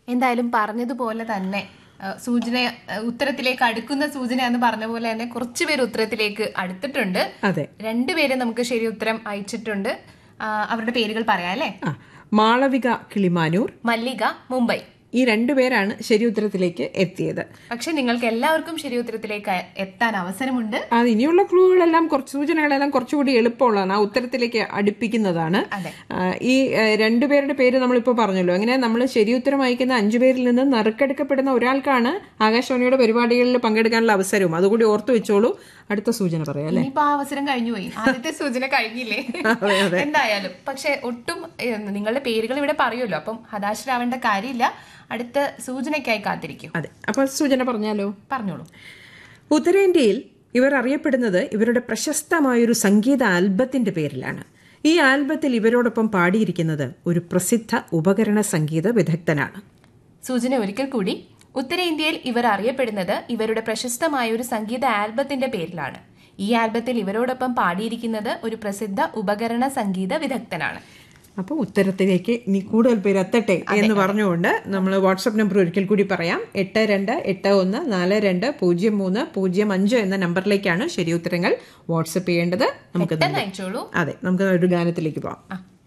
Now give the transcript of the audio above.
എന്തായാലും പറഞ്ഞതുപോലെ തന്നെ ആ, സൂചന ആ, ഉത്തരത്തിലേക്ക് അടുക്കുന്ന സൂചന എന്ന് പറഞ്ഞ പോലെ തന്നെ കുറച്ച് പേര് ഉത്തരത്തിലേക്ക് അടുത്തിട്ടുണ്ട് അതെ രണ്ടുപേരെ നമുക്ക് ശരി ഉത്തരം അയച്ചിട്ടുണ്ട് ആ, അവരുടെ പേരുകൾ പറയാം അല്ലേ ആ മാളവിക കിളിമാനൂർ മല്ലിക മുംബൈ ഈ രണ്ടുപേരാണ് ശരി ഉത്തരത്തിലേക്ക് എത്തിയത് പക്ഷെ നിങ്ങൾക്ക് എല്ലാവർക്കും ശരി ഉത്തരത്തിലേക്ക് എത്താൻ അവസരമുണ്ട് അത് ഇനിയുള്ള ക്ലൂകളെല്ലാം കുറച്ച് സൂചനകളെല്ലാം കുറച്ചുകൂടി എളുപ്പമുള്ളതാണ് ആ ഉത്തരത്തിലേക്ക് അടുപ്പിക്കുന്നതാണ് അതെ. ആ, ഈ ആ, രണ്ടുപേരുടെ പേര് നമ്മളിപ്പോൾ പറഞ്ഞല്ലോ അങ്ങനെ നമ്മൾ ശരി ഉത്തരം അയക്കുന്ന അഞ്ചു പേരിൽ നിന്ന് നറുക്കെടുക്കപ്പെടുന്ന ഒരാൾക്കാണ് ആകാശവാണിയുടെ പരിപാടികളിൽ പങ്കെടുക്കാനുള്ള അവസരവും അതുകൂടി ഓർത്തു വെച്ചോളൂ അടുത്ത സൂചന പറയാം അല്ലേ ഇനിയിപ്പോ ആ അവസരം കഴിഞ്ഞു പോയി ആദ്യത്തെ സൂചന കഴിഞ്ഞില്ലേ എന്തായാലും പക്ഷെ ഒട്ടും ഏ, നിങ്ങളുടെ പേരുകൾ ഇവിടെ പറയുമല്ലോ അപ്പം ഹതാശരാവേണ്ട കാര്യമില്ല അടുത്ത സൂചനയ്ക്കായി കാത്തിരിക്കും അതെ അപ്പോൾ സൂചന പറഞ്ഞാലോ പറഞ്ഞോളൂ ഉത്തരേന്ത്യയിൽ ഇവർ അറിയപ്പെടുന്നത് ഇവരുടെ പ്രശസ്തമായൊരു സംഗീത ആൽബത്തിന്റെ പേരിലാണ് ഈ ആൽബത്തിൽ ഇവരോടൊപ്പം പാടിയിരിക്കുന്നത് ഒരു പ്രസിദ്ധ ഉപകരണ സംഗീത വിദഗ്ധനാണ് സൂചന ഒരിക്കൽ കൂടി ഉത്തരേന്ത്യയിൽ ഇവർ അറിയപ്പെടുന്നത് ഇവരുടെ പ്രശസ്തമായ ഒരു സംഗീത ആൽബത്തിന്റെ പേരിലാണ് ഈ ആൽബത്തിൽ ഇവരോടൊപ്പം പാടിയിരിക്കുന്നത് ഒരു പ്രസിദ്ധ ഉപകരണ സംഗീത വിദഗ്ധനാണ് അപ്പോൾ ഉത്തരത്തിലേക്ക് ഇനി കൂടുതൽ പേര് എത്തട്ടെ എന്ന് പറഞ്ഞുകൊണ്ട് നമ്മൾ വാട്സപ്പ് നമ്പർ ഒരിക്കൽ കൂടി പറയാം എട്ട് രണ്ട് എട്ട് ഒന്ന് നാല് രണ്ട് പൂജ്യം മൂന്ന് പൂജ്യം അഞ്ച് എന്ന നമ്പറിലേക്കാണ് ശരി ഉത്തരങ്ങൾ വാട്സപ്പ് ചെയ്യേണ്ടത് നമുക്ക് പെട്ടെന്ന് അയച്ചോളൂ അതെ നമുക്ക് ഒരു ഗാനത്തിലേക്ക് പോവാം ആ